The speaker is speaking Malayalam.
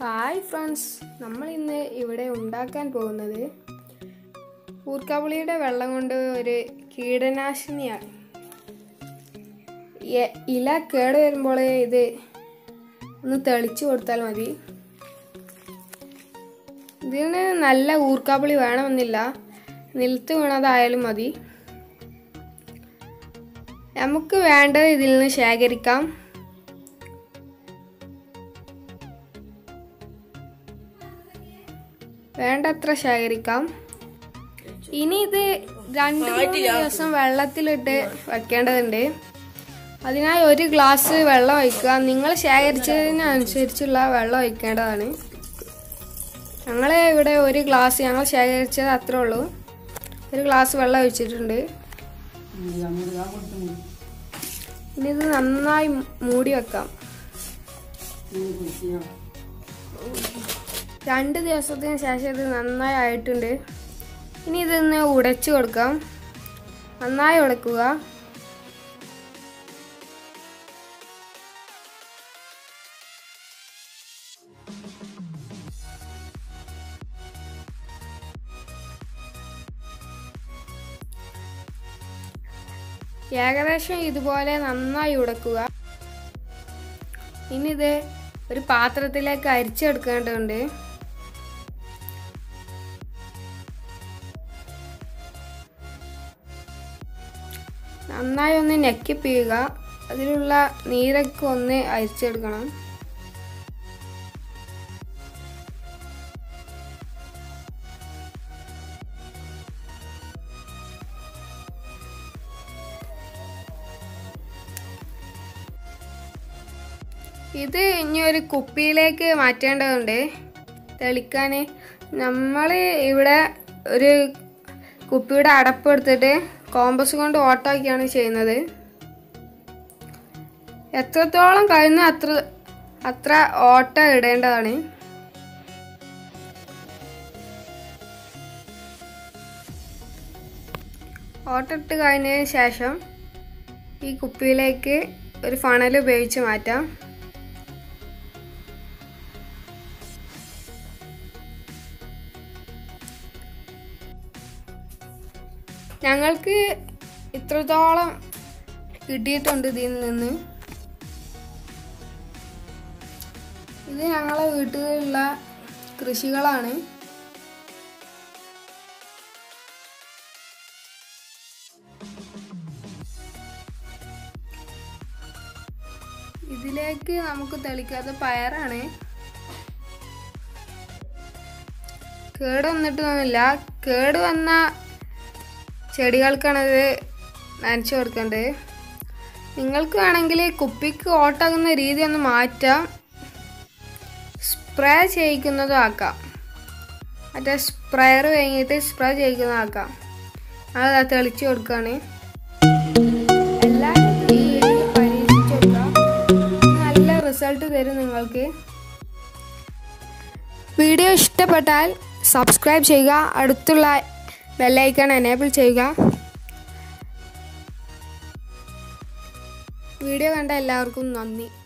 ഹായ് ഫ്രണ്ട്സ് നമ്മൾ ഇന്ന് ഇവിടെ ഉണ്ടാക്കാൻ പോകുന്നത് ഊർക്കാപ്പുളിയുടെ വെള്ളം കൊണ്ട് ഒരു കീടനാശിനിയാണ് എ- ഇല കേട് വരുമ്പോൾ ഇത് ഒന്ന് തെളിച്ചു കൊടുത്താൽ മതി ഇതിന് നല്ല ഊർക്കാപ്പുളി വേണമെന്നില്ല നിലത്ത് വീണതായാലും മതി നമുക്ക് വേണ്ടത് ഇതിൽ നിന്ന് ശേഖരിക്കാം വേണ്ടത്ര ശേഖരിക്കാം ഇനി ഇത് രണ്ട് മൂന്ന് ദിവസം വെള്ളത്തിലിട്ട് വെക്കേണ്ടതുണ്ട് അതിനായി ഒരു ഗ്ലാസ് വെള്ളം ഒഴിക്കുക നിങ്ങൾ ശേഖരിച്ചതിനനുസരിച്ചുള്ള വെള്ളം ഒഴിക്കേണ്ടതാണ് ഞങ്ങൾ ഇവിടെ ഒരു ഗ്ലാസ് ഞങ്ങൾ ശേഖരിച്ചത് അത്രേ ഉള്ളൂ ഒരു ഗ്ലാസ് വെള്ളം ഒഴിച്ചിട്ടുണ്ട് ഇനി ഇത് നന്നായി മൂടി വെക്കാം രണ്ട് ദിവസത്തിന് ശേഷം ഇത് നന്നായി ആയിട്ടുണ്ട് ഇനി ഇതൊന്ന് ഉടച്ചു കൊടുക്കാം നന്നായി ഉടക്കുക ഏകദേശം ഇതുപോലെ നന്നായി ഉടക്കുക ഇനി ഇത് ഒരു പാത്രത്തിലേക്ക് അരിച്ചെടുക്കേണ്ടതുണ്ട് നന്നായി ഒന്ന് ഞെക്കിപ്പിയുക അതിലുള്ള നീരൊക്കെ ഒന്ന് അരിച്ചെടുക്കണം ഇത് ഇനി ഒരു കുപ്പിയിലേക്ക് മാറ്റേണ്ടതുണ്ട് തെളിക്കാൻ നമ്മൾ ഇവിടെ ഒരു കുപ്പിയുടെ അടപ്പ് എടുത്തിട്ട് കോമ്പസ് കൊണ്ട് ഓട്ടാക്കിയാണ് ചെയ്യുന്നത് എത്രത്തോളം കഴിയുന്ന അത്ര അത്ര ഓട്ട ഇടേണ്ടതാണ് ഓട്ട ഇട്ട് കഴിഞ്ഞതിന് ശേഷം ഈ കുപ്പിയിലേക്ക് ഒരു ഫണൽ ഉപയോഗിച്ച് മാറ്റാം ഞങ്ങൾക്ക് ഇത്രത്തോളം കിട്ടിയിട്ടുണ്ട് ഇതിൽ നിന്ന് ഇത് ഞങ്ങളെ വീട്ടിലുള്ള കൃഷികളാണ് ഇതിലേക്ക് നമുക്ക് തെളിക്കാത്ത പയറാണ് കേട് വന്നിട്ടൊന്നുമില്ല കേട് വന്ന ചെടികൾക്കാണത് നനച്ചു കൊടുക്കേണ്ടത് നിങ്ങൾക്ക് വേണമെങ്കിൽ കുപ്പിക്ക് ഓട്ടാകുന്ന രീതി ഒന്ന് മാറ്റാം സ്പ്രേ ചെയ്യിക്കുന്നതും ആക്കാം മറ്റേ സ്പ്രേയർ കഴിഞ്ഞിട്ട് സ്പ്രേ ചെയ്യിക്കുന്നതാക്കാം അത് തെളിച്ചു കൊടുക്കുകയാണ് എല്ലാവരും ഈ രീതിയിൽ പരീക്ഷിച്ച് കൊടുക്കുക നല്ല റിസൾട്ട് തരും നിങ്ങൾക്ക് വീഡിയോ ഇഷ്ടപ്പെട്ടാൽ സബ്സ്ക്രൈബ് ചെയ്യുക അടുത്തുള്ള ബെല്ലൈക്കൺ എനേബിൾ ചെയ്യുക വീഡിയോ കണ്ട എല്ലാവർക്കും നന്ദി